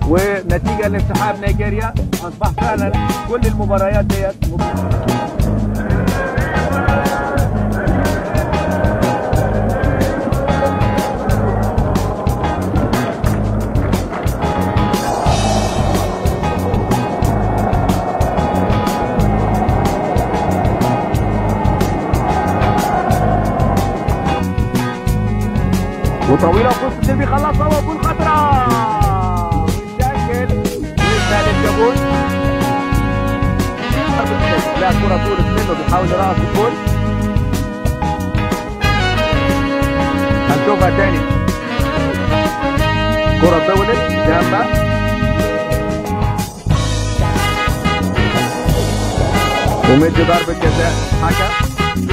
ونتيجه لانسحاب نيجيريا اصبح فعلا كل المباريات ديت وطويله وفوز سيلفي خلصها وجول خطره ويسجل ويسجل جابون لا كرة طولت منه بيحاول يرقص الجول هنشوفها تاني كرة طولت جنبها ومدي ضربة جزاء حكم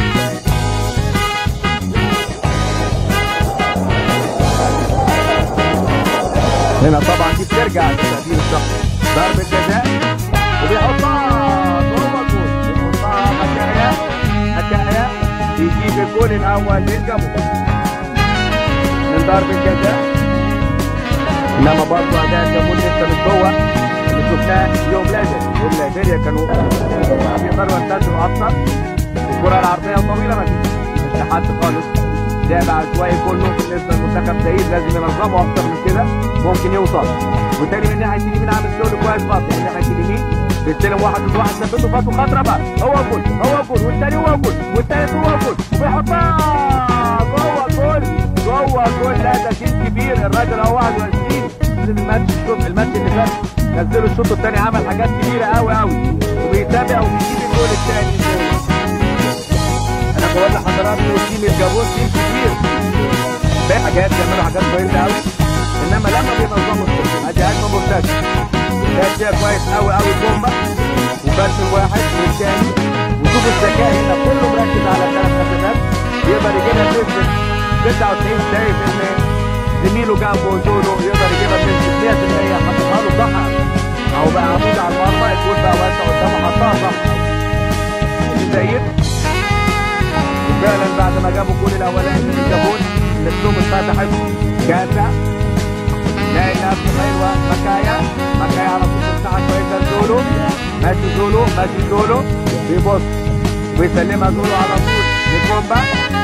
هنا طبعا دي بترجع لتقدير الشخص ضربة جزاء وبيحطها جوه الجول بيحطها حكاية حكاية يجيب الجول الأول للجابون من ضربة جزاء انما برضه اداء الجابون لسه مش هو اللي شفناه يوم لازم يوم ليبيريا كانوا بيقدروا ينتشروا اكتر الكرة العرضية طويلة ما فيش مش لحد خالص لعب عشوائي كله بالنسبه لمنتخب سعيد لازم ينظمه اكتر من كده ممكن يوصل وتاني من ناحيه اليمين عامل شغل كويس برضه من ناحيه اليمين بيستلم واحد ضد واحد ثبته فاتوا خطره بقى هو جول هو جول والتاني هو جول والتالت هو جول وبيحطها جوه جول جوه جول لا ده شيء كبير الراجل هو 21 الماتش الشوط الماتش اللي فات نزلوا الشوط الثاني عمل حاجات كبيره قوي قوي وبيتابع وبيجيب الجول الثاني انا بقول لحضراتكم تيم الجابون تيم كتير باقي حاجات بيعملوا حاجات كويسه قوي انما لما بينظموا الشغل ادي هجمه مرتده كانت فيها كويس قوي قوي بومبا وبس الواحد والثاني وشوف الذكاء هنا كله مركز على ثلاث خدمات يقدر يجيبها بنسبه 99 شايف ان زميله جنبه زولو يقدر يجيبها بنسبه 100% حطها له صح اهو بقى عمود على المرمى الجول بقى واسع قدامه حطها صح زيد فعلا بعد ما جابوا الجول الاولاني من جابون نفسهم اتفتحت جاتا لاقي نفسه حلوه مكايا مكايا على طول مساحه كويسه لزولو ماشي زولو ماشي زولو بيبص ويسلمها زولو على طول لكومبا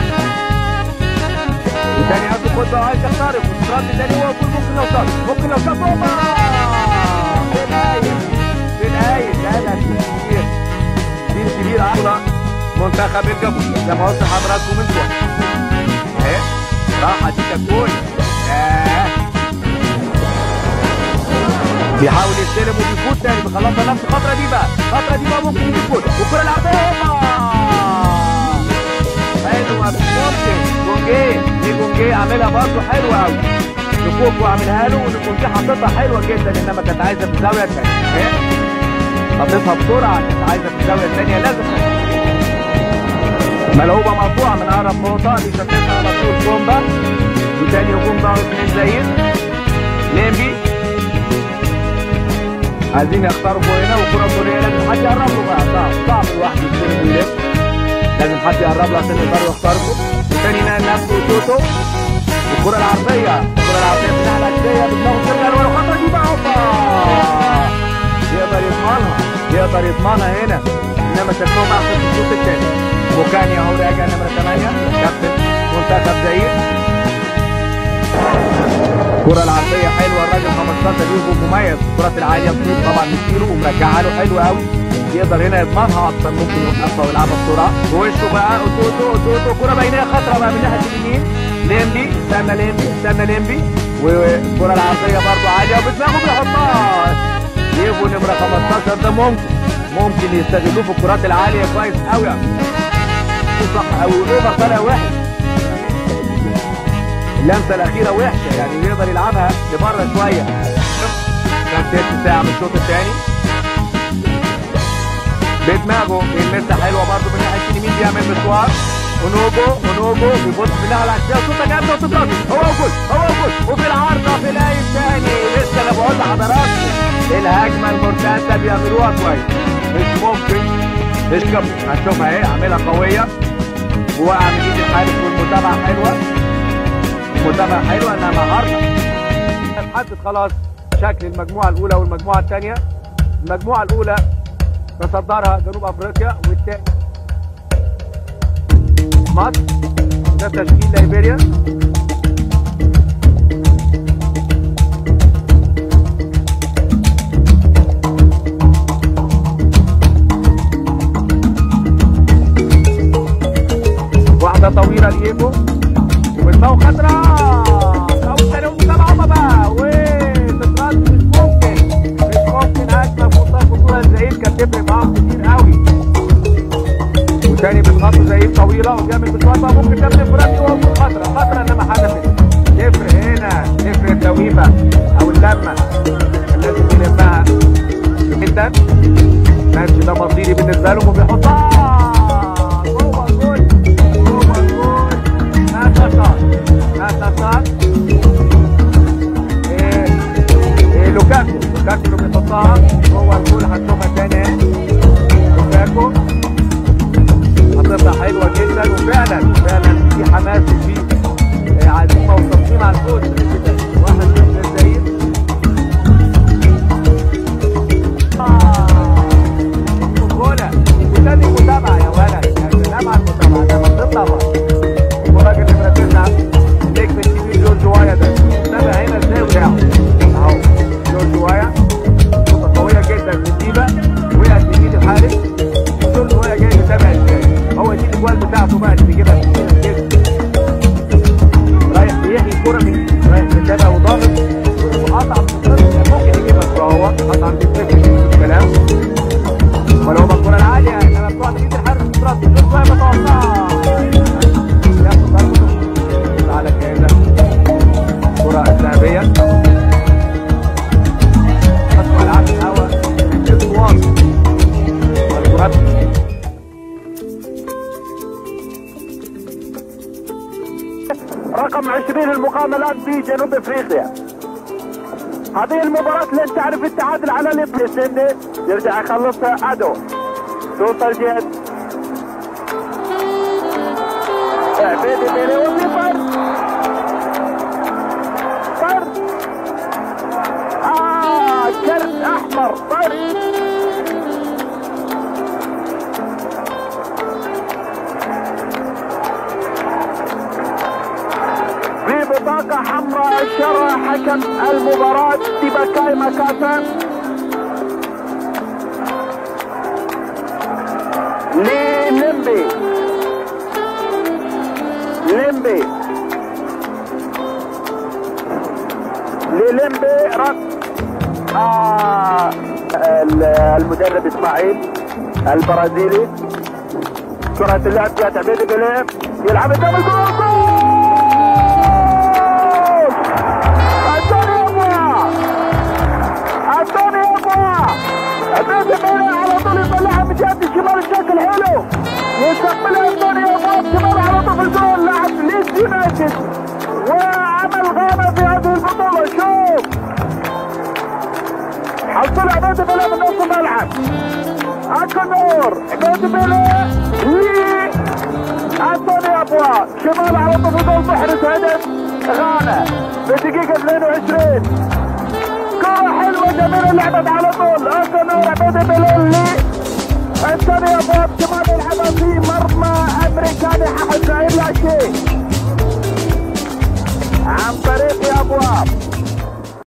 وتاني عنده خطه وعايز يخترق وترد تاني هو يقول ممكن لو شاط ممكن لو شاط اوبا في الهايل في الهايل لا لا كبير تيم كبير عضله منتخب الجابون زي ما قلت لحضراتكم من شويه اهي راحه دي كجول آه. بيحاول يستلم وبيفوت تاني بيخلصها نفس الخطره دي بقى الخطره دي بقى ممكن يجيب جول والكره العرضيه حلوه ممكن جونجيه دي جونجيه عاملها برضه حلوه قوي لكوكو عاملها له ونكونجيه حاططها حلوه جدا انما كانت عايزه في الزاويه الثانيه اهي حطيتها بسرعه كانت عايزه في الزاويه الثانيه لازم ملعوبه مقطوعه من اقرب نقطه بيشتتها على طول كومبا وتاني هجوم ضاغط من زايد ليمبي عايزين يخترقوا هنا والكره الكوريه لازم حد يقرب له بقى صعب صعب الواحد يستلم ويلف لازم حد يقرب له عشان يقدروا يخترقوا وتاني نقل نفسه وتوتو والكره العرضيه الكره العرضيه في الناحيه العكسيه بتناول ترجع لورا الخطره دي بقى هوبا يقدر يضمنها يقدر يضمنها هنا انما شكلهم احسن في الشوط الثاني بوكاني اهو راجع نمره 8 كابتن منتخب زايد الكرة العرضية حلوة الراجل 15 يوسف مميز الكرات العالية بتطير طبعا بتطيره ومرجعها له حلو قوي يقدر هنا يضمنها اكتر ممكن يوقفها ويلعبها بسرعة ووشه بقى اوتوتو اوتوتو كرة بينية خطرة بقى من ناحية اليمين ليمبي استنى ليمبي استنى ليمبي والكرة العرضية برضه عالية وبدماغه بيحطها يجيبوا نمرة 15 ده ممكن ممكن يستغلوه في الكرات العالية كويس قوي صح قوي والاوفر طالع وحش اللمسه الاخيره وحشه يعني يقدر يلعبها لبره شويه كان تلت ساعه من الشوط الثاني بدماغه بيلمسها حلوه برضه من ناحيه اليمين بيعمل مشوار ونوجو ونوجو بيبص في الناحيه العكسيه وشوطه جامده وتضرب هو جول هو جول وفي العارضه في الاي الثاني لسه انا بقول لحضراتكم الهجمه المرتده بيعملوها كويس مش ممكن مش كم هنشوفها اهي عاملها قويه ووقع من ايد الحارس والمتابعه حلوه المتابعه حلوه انها عارضه اتحدد خلاص شكل المجموعه الاولى والمجموعه الثانيه المجموعه الاولى تصدرها جنوب افريقيا والثاني مصر ده تشكيل ليبيريا واحدة طويلة لإيجو والمو خضرا أو الثاني متابعة بقى وتترد مش ممكن مش ممكن هجمة في منطقة بطولة الزعيم كانت تفرق معاهم كتير قوي وتاني بتغطي زعيم طويلة وبيعمل بشوطة ممكن تعمل فرات جوه في خضرا خضرا إنما حدثت تفرق هنا تفرق التوهيبة أو اللمة لازم يلمها جدا الماتش ده مصيري بالنسبة لهم وبيحطها جوه الجول جوه الجول نفسات نفسات إيه إيه لوكاكو لوكاكو اللي بيحطها جوه الجول هتشوفها تاني اهي لوكاكو هتطلع حلوه جدا وفعلا فعلا في حماس وفي إيه عزيمه وتصميم على الفوز في البدايه واحد من الزعيم جولة وتاني متابعة يا ولد يا سلام على المتابعة ده ما تطلع بقى الراجل اللي مركزنا نجم الكبير جورج وايا ده متابع هنا ازاي وقع اهو جورج وايا نقطة قوية جدا في الديبة وقعت يمين الحارس جورج وايا جاي متابع ازاي هو دي الاجوال بتاعته بقى اللي بيجيبها في الجيم رايح بيحيي الكورة من رايح متابع وضاغط وقطع من الصفر ممكن يجيبها الكورة هو قطع من الصفر مش كلام ولو بالكرة العالية انما بتوع تجيب الحارس بترد كل شوية بتوقع ياخد ضربة على كده الكرة الذهبية خطوة العاب الهوا الاسوار والكرات رقم 20 المقاملات في جنوب افريقيا هذه المباراة اللي تعرف التعادل على الابليس انه يرجع يخلصها ادو شوط الجهد عبيد بيني وفي فرد فرد اه كرت احمر فرد في بطاقة حمراء شرع حكم المباراة تيباكاي ماكاسا لليمبي ليمبي لليمبي رد آه المدرب اسماعيل البرازيلي كرة اللعب جات عبيد بليم يلعب قدام الجول جول انطوني ابوا انطوني ابوا عبيد بليم على طول يطلعها من جهة الشمال بشكل حلو يستقبلها انطوني ابوا بشمال على طول في الجول لاعب ليدز يونايتد وعمل غابة في هذه البطولة شوف حصل عبيد بليم من نص الملعب اكنور عبيد بليم لي انطوني ابوا شمال على طول في جول محرز هدف غانا في دقيقة 22 كرة حلوة جميلة لعبت على طول اكنور عبيد بليم لي انطوني ابوا شمال يلعبها في مرمى امريكاني حق لا شيء عن طريق ابواب